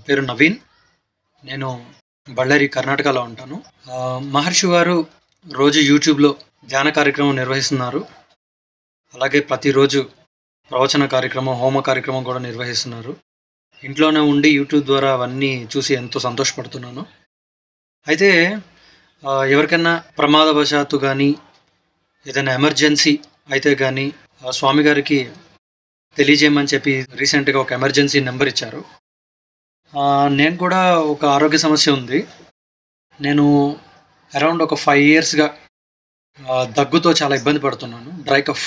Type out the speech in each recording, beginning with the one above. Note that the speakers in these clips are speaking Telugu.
పేరు నవీన్ నేను బళ్ళారి కర్ణాటకలో ఉంటాను ఆ, మహర్షి వారు రోజు యూట్యూబ్లో ధ్యాన కార్యక్రమం నిర్వహిస్తున్నారు అలాగే ప్రతిరోజు ప్రవచన కార్యక్రమం హోమ కార్యక్రమం కూడా నిర్వహిస్తున్నారు ఇంట్లోనే ఉండి యూట్యూబ్ ద్వారా అవన్నీ చూసి ఎంతో సంతోషపడుతున్నాను అయితే ఆ, ఎవరికైనా ప్రమాదవశాత్తు కానీ ఏదైనా ఎమర్జెన్సీ అయితే కానీ ఆ, స్వామి గారికి తెలియజేయమని చెప్పి రీసెంట్గా ఒక ఎమర్జెన్సీ నెంబర్ ఇచ్చారు ఆ, నేను కూడా ఒక ఆరోగ్య సమస్య ఉంది నేను అరౌండ్ ఒక ఫైవ్ ఇయర్స్గా దగ్గుతో చాలా ఇబ్బంది పడుతున్నాను డ్రై కఫ్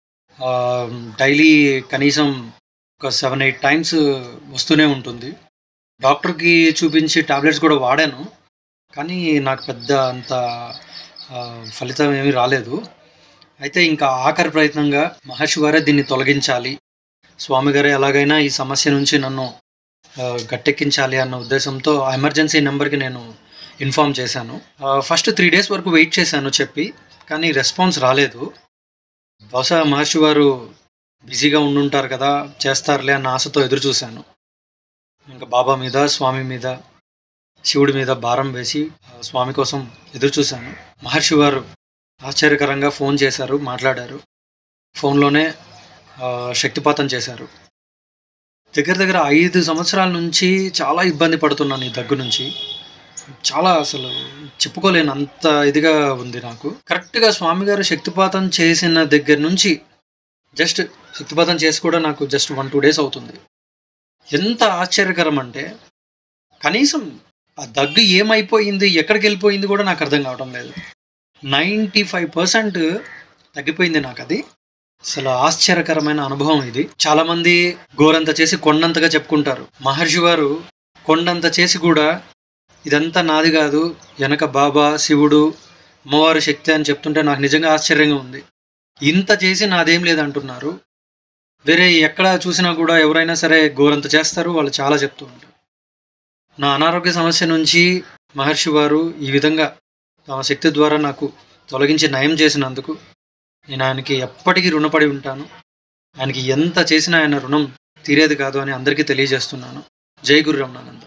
డైలీ కనీసం ఒక సెవెన్ ఎయిట్ టైమ్స్ వస్తూనే ఉంటుంది డాక్టర్కి చూపించి టాబ్లెట్స్ కూడా వాడాను కానీ నాకు పెద్ద అంత ఆ, ఫలితం ఏమీ రాలేదు అయితే ఇంకా ఆఖరి ప్రయత్నంగా మహర్షి వారే దీన్ని తొలగించాలి స్వామి గారే ఎలాగైనా ఈ సమస్య నుంచి నన్ను ఆ, గట్టెక్కించాలి అన్న ఉద్దేశంతో ఆ ఎమర్జెన్సీ నెంబర్కి నేను ఇన్ఫామ్ చేశాను ఫస్ట్ త్రీ డేస్ వరకు వెయిట్ చేశాను చెప్పి కానీ రెస్పాన్స్ రాలేదు బహుశా మహర్షి వారు బిజీగా ఉండుంటారు కదా చేస్తారులే అన్న ఆశతో ఎదురు చూశాను ఇంకా బాబా మీద స్వామి మీద శివుడి మీద భారం వేసి ఆ, స్వామి కోసం ఎదురు చూశాను మహర్షి వారు ఆశ్చర్యకరంగా ఫోన్ చేశారు మాట్లాడారు ఫోన్లోనే ఆ, శక్తిపాతం చేశారు దగ్గర దగ్గర ఐదు సంవత్సరాల నుంచి చాలా ఇబ్బంది పడుతున్నాను ఈ దగ్గు నుంచి చాలా అసలు చెప్పుకోలేను అంత ఇదిగా ఉంది నాకు కరెక్ట్గా స్వామి గారు శక్తిపాతం చేసిన దగ్గర నుంచి జస్ట్ శక్తిపాతం చేసి కూడా నాకు జస్ట్ వన్ టూ డేస్ అవుతుంది ఎంత ఆశ్చర్యకరం అంటే కనీసం ఆ దగ్గు ఏమైపోయింది ఎక్కడికి వెళ్ళిపోయింది కూడా నాకు అర్థం కావడం లేదు నైంటీ ఫైవ్ పర్సెంట్ తగ్గిపోయింది నాకు అది అసలు ఆశ్చర్యకరమైన అనుభవం ఇది చాలా మంది గోరంత చేసి కొండంతగా చెప్పుకుంటారు మహర్షి వారు కొండంత చేసి కూడా ఇదంతా నాది కాదు వెనక బాబా శివుడు అమ్మవారి శక్తి అని చెప్తుంటే నాకు నిజంగా ఆశ్చర్యంగా ఉంది ఇంత చేసి నాదేం లేదంటున్నారు వేరే ఎక్కడ చూసినా కూడా ఎవరైనా సరే గోరంత చేస్తారు వాళ్ళు చాలా చెప్తూ ఉంటారు నా అనారోగ్య సమస్య నుంచి మహర్షి వారు ఈ విధంగా తమ శక్తి ద్వారా నాకు తొలగించి నయం చేసినందుకు నేను ఆయనకి ఎప్పటికీ రుణపడి ఉంటాను ఆయనకి ఎంత చేసినా ఆయన రుణం తీరేది కాదు అని అందరికీ తెలియజేస్తున్నాను జై గురు రమణానంద